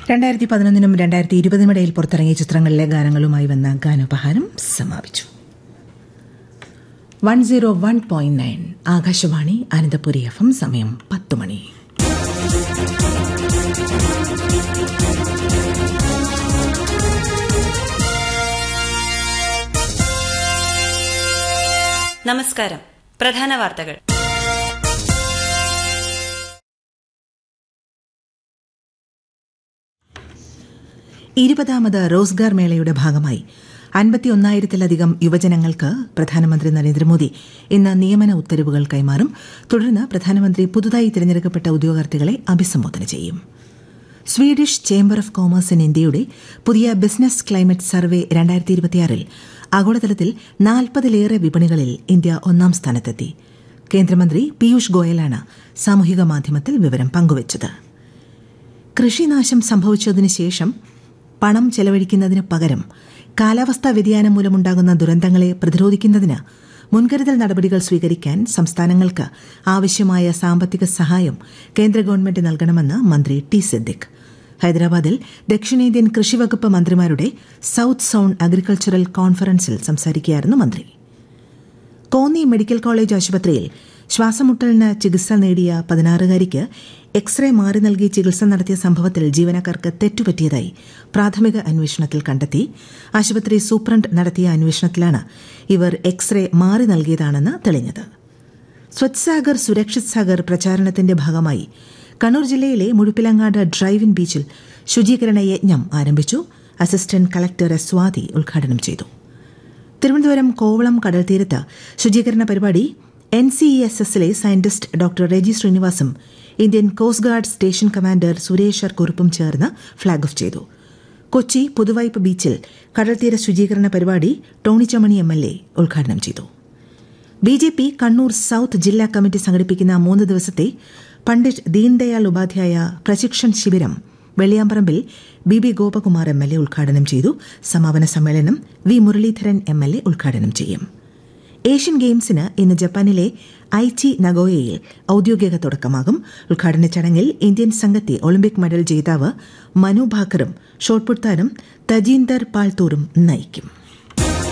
രണ്ടായിരത്തി പതിനൊന്നിനും രണ്ടായിരത്തി ഇരുപതിനും ഇടയിൽ പുറത്തിറങ്ങിയ ചിത്രങ്ങളിലെ ഗാനങ്ങളുമായി വന്ന ഗാനോപഹാരം സമാപിച്ചു one zero one point nine Akashvani Ananthapuri F M സമയം പത്ത് മണി നമസ്കാരം പ്രധാന വാർത്തകൾ ഇരുപതാമത് റോസ്ഗാർ മേളയുടെ ഭാഗമായി അൻപത്തിയൊന്നായിരത്തിലധികം യുവജനങ്ങൾക്ക് പ്രധാനമന്ത്രി നരേന്ദ്രമോദി ഇന്ന് നിയമന ഉത്തരവുകൾ കൈമാറും തുടർന്ന് പ്രധാനമന്ത്രി പുതുതായി തിരഞ്ഞെടുക്കപ്പെട്ട ഉദ്യോഗാർത്ഥികളെ അഭിസംബോധന ചെയ്യും Swedish chamber of commerce in ഇന്ത്യയുടെ പുതിയ ബിസിനസ് ക്ലൈമറ്റ് സർവേ രണ്ടായിരത്തി ഇരുപത്തിയാറിൽ ആഗോളതലത്തിൽ നാൽപ്പതിലേറെ വിപണികളിൽ ഇന്ത്യ ഒന്നാം സ്ഥാനത്തെത്തി കേന്ദ്രമന്ത്രി പീയൂഷ് ഗോയലാണ് സാമൂഹിക മാധ്യമത്തിൽ വിവരം പങ്കുവച്ചത് കൃഷിനാശം സംഭവിച്ചതിനു ശേഷം പണം ചെലവഴിക്കുന്നതിന് പകരം കാലാവസ്ഥാ വ്യതിയാനം മൂലമുണ്ടാകുന്ന ദുരന്തങ്ങളെ പ്രതിരോധിക്കുന്നതിന് മുൻകരുതൽ നടപടികൾ സ്വീകരിക്കാൻ സംസ്ഥാനങ്ങൾക്ക് ആവശ്യമായ സാമ്പത്തിക സഹായം കേന്ദ്ര ഗവൺമെന്റ് നൽകണമെന്ന് മന്ത്രി ടി സിദ്ദിഖ് ഹൈദരാബാദിൽ ദക്ഷിണേന്ത്യൻ കൃഷിവകുപ്പ് മന്ത്രിമാരുടെ സൌത്ത് സോൺ അഗ്രികൾച്ചറൽ കോൺഫറൻസിൽ സംസാരിക്കുകയായിരുന്നു മന്ത്രി കോന്നി മെഡിക്കൽ കോളേജ് ആശുപത്രിയിൽ ശ്വാസമുട്ടലിന് ചികിത്സ നേടിയ പതിനാറുകാരിക്ക് എക്സ്റേ മാറി നൽകി ചികിത്സ നടത്തിയ സംഭവത്തിൽ ജീവനക്കാർക്ക് തെറ്റുപറ്റിയതായി പ്രാഥമിക അന്വേഷണത്തിൽ കണ്ടെത്തി ആശുപത്രി സൂപ്രണ്ട് നടത്തിയ അന്വേഷണത്തിലാണ് ഇവർ എക്സ്റേ മാറി നൽകിയതാണെന്ന് തെളിഞ്ഞത് സ്വച്ഛ് സാഗർ സുരക്ഷിത് സാഗർ പ്രചാരണത്തിന്റെ ഭാഗമായി കണ്ണൂർ ജില്ലയിലെ മുഴുപ്പിലങ്ങാട് ഡ്രൈവ് ഇൻ ബീച്ചിൽ ശുചീകരണ യജ്ഞം ആരംഭിച്ചു അസിസ്റ്റന്റ് കളക്ടർ എസ് സ്വാതി ഉദ്ഘാടനം ചെയ്തു തിരുവനന്തപുരം കോവളം കടൽത്തീരത്ത് ശുചീകരണ പരിപാടി എൻ സി ഇ എസ് എസിലെ സയന്റിസ്റ്റ് ഡോക്ടർ രജി ശ്രീനിവാസും Indian coast guard station commander സുരേഷർ കുറുപ്പും ചേർന്ന് ഫ്ളാഗ് ഓഫ് ചെയ്തു കൊച്ചി പുതുവൈപ്പ് ബീച്ചിൽ കടൽത്തീര ശുചീകരണ പരിപാടി Tony Chammany M L A ഉദ്ഘാടനം ചെയ്തു B J P Kannur south ജില്ലാ കമ്മിറ്റി സംഘടിപ്പിക്കുന്ന മൂന്ന് ദിവസത്തെ പണ്ഡിറ്റ് ദീൻദയാൽ ഉപാധ്യായ പ്രശിക്ഷൺ ശിബിരം വെള്ളിയാമ്പറമ്പിൽ B B Gopakumar M L A ഉദ്ഘാടനം ചെയ്തു സമാപന സമ്മേളനം V Muraleedharan M L A ഉദ്ഘാടനം ചെയ്യും ഏഷ്യൻ ഗെയിംസിന് ഇന്ന് ജപ്പാനിലെ ഐച്ചി നഗോയയിൽ ഔദ്യോഗിക തുടക്കമാകും ഉദ്ഘാടന ചടങ്ങിൽ ഇന്ത്യൻ സംഘത്തെ ഒളിമ്പിക് മെഡൽ ജേതാവ് മനു ഭാക്കറും ഷോട്ട്പുട്ട് താരം തജീന്ദർ പാൽത്തൂറും നയിക്കും